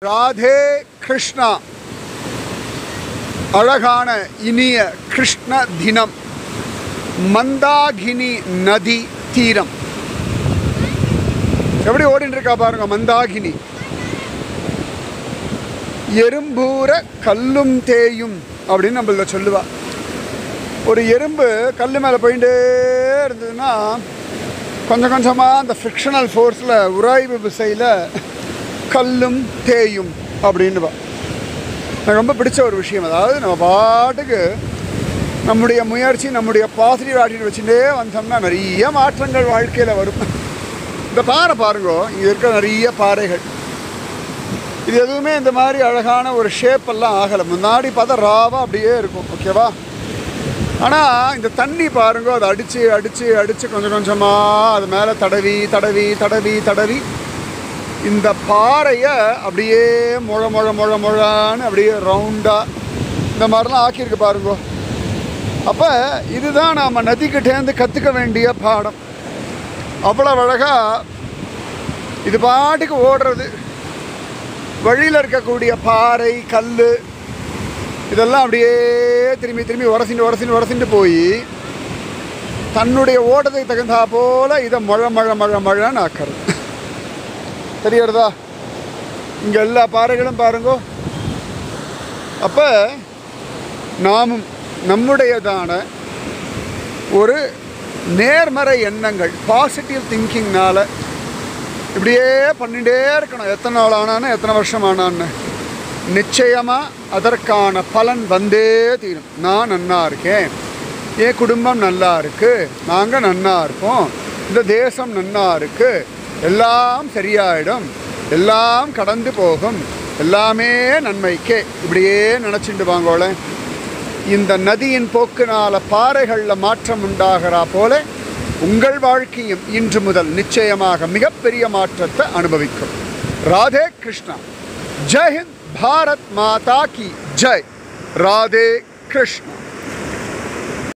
ராதே கிருஷ்ணா அழகான இனிய கிருஷ்ண தினம் மந்தாகினி நதி தீரம் எப்படி ஓடிட்டு இருக்கா பாருங்க மந்தாகினி எறும்பூர கல்லும் தேயும் அப்படின்னு நம்மள சொல்லுவா ஒரு எறும்பு கல் மேலே போயிட்டே இருந்ததுன்னா கொஞ்சம் கொஞ்சமாக அந்த ஃப்ரிக்ஷனல் ஃபோர்ஸில் உராய்வு விசையில் கல்லும் தேயும் அப்படின்னுவா எனக்கு ரொம்ப பிடிச்ச ஒரு விஷயம் அதாவது நம்ம பாட்டுக்கு நம்முடைய முயற்சி நம்முடைய பாசிட்டிவ் ஆட்டிடியூட் வச்சுட்டே வந்தோம்னா நிறைய மாற்றங்கள் வாழ்க்கையில் வரும் இந்த பாறை பாருங்க இங்கே இருக்கிற நிறைய பாறைகள் இது எதுவுமே இந்த மாதிரி அழகான ஒரு ஷேப் எல்லாம் ஆகலை முன்னாடி பார்த்தா ராவாக அப்படியே இருக்கும் ஓகேவா ஆனால் இந்த தண்ணி பாருங்க அதை அடித்து அடித்து அடித்து கொஞ்சம் கொஞ்சமாக அது மேலே தடவி தடவி தடவி தடவி இந்த பாறையை அப்படியே முழ முழ முழ முழான்னு அப்படியே ரவுண்டாக இந்த மாதிரிலாம் ஆக்கியிருக்கு பாருங்க அப்போ இதுதான் நாம் நதிக்கிட்டேருந்து கற்றுக்க வேண்டிய பாடம் அவ்வளோ அழகாக இது பாட்டுக்கு ஓடுறது வழியில் இருக்கக்கூடிய பாறை கல் இதெல்லாம் அப்படியே திரும்பி திரும்பி உரசிண்டு உரசிண்டு உரசிண்டு போய் தன்னுடைய ஓட்டத்துக்கு தகுந்தா போல இதை மழை மழை மழை மழைன்னு ஆக்கிறது தெரியறதா இங்கே எல்லா பாறைகளும் பாருங்க அப்போ நாமும் நம்முடையதான ஒரு நேர்மறை எண்ணங்கள் பாசிட்டிவ் திங்கிங்னால இப்படியே பண்ணிகிட்டே இருக்கணும் எத்தனை நாள் ஆனான்னு எத்தனை வருஷம் ஆனான்னு நிச்சயமாக அதற்கான பலன் வந்தே தீரும் நான் நன்னா இருக்கேன் என் குடும்பம் நல்லா இருக்கு நாங்கள் நன்னா இருப்போம் இந்த தேசம் நன்னா இருக்கு எல்லாம் சரியாயிடும் எல்லாம் கடந்து போகும் எல்லாமே நன்மைக்கே இப்படியே நினச்சிட்டு வாங்கோல இந்த நதியின் போக்குனால பாறைகளில் மாற்றம் உண்டாகிறா போல உங்கள் வாழ்க்கையும் இன்று முதல் நிச்சயமாக மிகப்பெரிய மாற்றத்தை அனுபவிக்கும் ராதே கிருஷ்ணா ஜெய் ஹிந்த் பாரத் மாதா கி ஜெய் ராதே கிருஷ்ணா